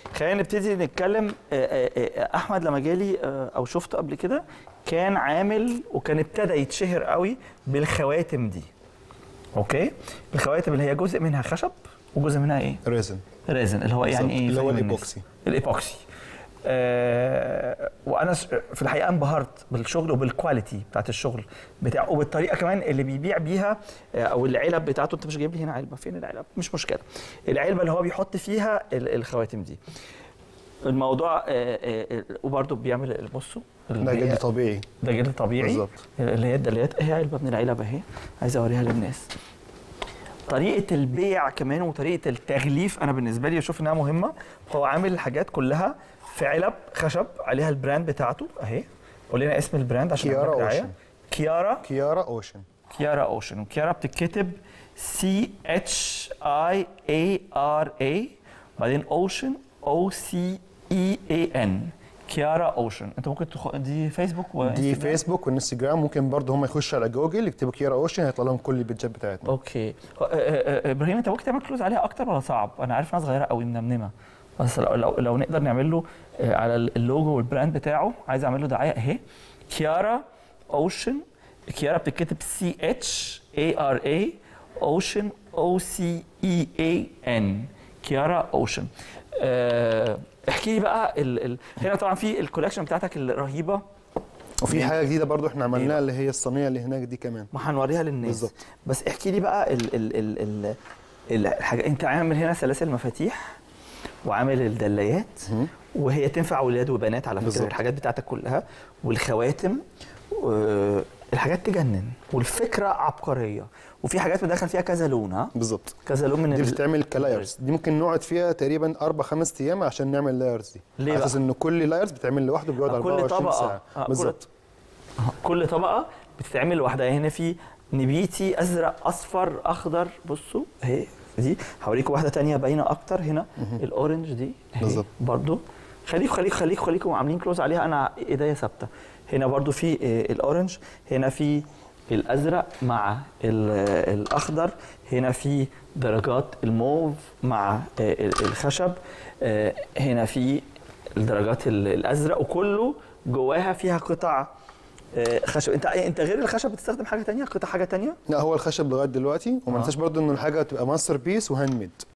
خلينا نبتدي نتكلم آه، آه، آه، احمد لما جالي آه، او شفته قبل كده كان عامل وكان ابتدى يتشهر قوي بالخواتم دي اوكي الخواتم اللي هي جزء منها خشب وجزء منها ايه ريزن ريزن اللي هو يعني بالظبط، ايه اللي هو فاهم الناس؟ الإيبوكسي. الايبوكسي آه وانا س- في الحقيقه انبهرت بالشغل وبالكواليتي بتاعت الشغل بتاعه وبالطريقه كمان اللي بيبيع بيها آه، او العلب بتاعته انت مش جايب لي هنا علبه فين العلب مش مشكله العلبه اللي هو بيحط فيها ال- الخواتم دي الموضوع آه، آه، آه، وبرده بيعمل بصوا اللي ده هي- جلد طبيعي ده جلد طبيعي بالظبط. اللي هي الدليات اهي علبه من العلب اهي عايز اوريها للناس طريقه البيع كمان وطريقه التغليف انا بالنسبه لي اشوف انها مهمه هو عامل الحاجات كلها في علب خشب عليها البراند بتاعته اهي قول لنا اسم البراند عشان كيارا نعمل دعاية. أوشن. كيارا كيارا اوشن كيارا اوشن وكيارا بتتكتب سي اتش اي اي ار اي بعدين اوشن او سي اي اي ان كيارا اوشن انت ممكن تخ... دي فيسبوك دي وإنستجرام؟ فيسبوك وانستجرام ممكن برضه هم يخشوا على جوجل يكتبوا كيارا اوشن هيطلع لهم كل البيتجات بتاعتنا اوكي آه، آه، آه، ابراهيم انت ممكن تعمل كلوز عليها اكتر ولا صعب؟ انا عارف انها صغيره قوي منمنمه بس لو لو, لو نقدر نعمل له آه، على اللوجو والبراند بتاعه عايز اعمل له دعايه اهي كيارا اوشن كيارا بتتكتب سي اتش اي ار اي اوشن او سي اي اي ان كيارا اوشن احكي لي بقى ال ال هنا طبعا في الكولكشن بتاعتك الرهيبه وفي من- حاجه جديده برضه احنا إيه عملناها بقى؟ اللي هي الصينيه اللي هناك دي كمان ما هنوريها للناس بالظبط. بس احكي لي بقى ال ال ال ال ال الحاجة انت عامل هنا سلاسل مفاتيح وعامل الدلايات مهم. وهي تنفع ولاد وبنات على فكره بالظبط. الحاجات بتاعتك كلها والخواتم و- الحاجات تجنن والفكره عبقريه وفي حاجات مدخل فيها كذا لون ها بالظبط كذا لون من دي ال- بتتعمل كلايرز دي ممكن نقعد فيها تقريبا اربع خمس ايام عشان نعمل لايرز دي ليه على بقى؟ اساس ان كل لايرز بتعمل لوحده بيقعد آه، كل 24 طبقة. ساعه آه، كل- بالظبط كل طبقه بتتعمل لوحدها هنا في نبيتي ازرق اصفر اخضر بصوا اهي دي هوريكم واحده تانية باينه اكتر هنا الاورنج دي اهي بالظبط. برضو خليك خليك خليك خليكم عاملين كلوز عليها انا ايديا ثابته هنا برضو في آه، الاورنج هنا في الازرق مع ال- آه، الاخضر هنا في درجات الموف مع آه، ال- الخشب آه، هنا في الدرجات ال- الازرق وكله جواها فيها قطع آه، خشب انت انت غير الخشب بتستخدم حاجه تانية قطع حاجه تانية لا هو الخشب لغايه دلوقتي وما آه. ننساش برضه ان الحاجه تبقى ماستر بيس وهاند ميد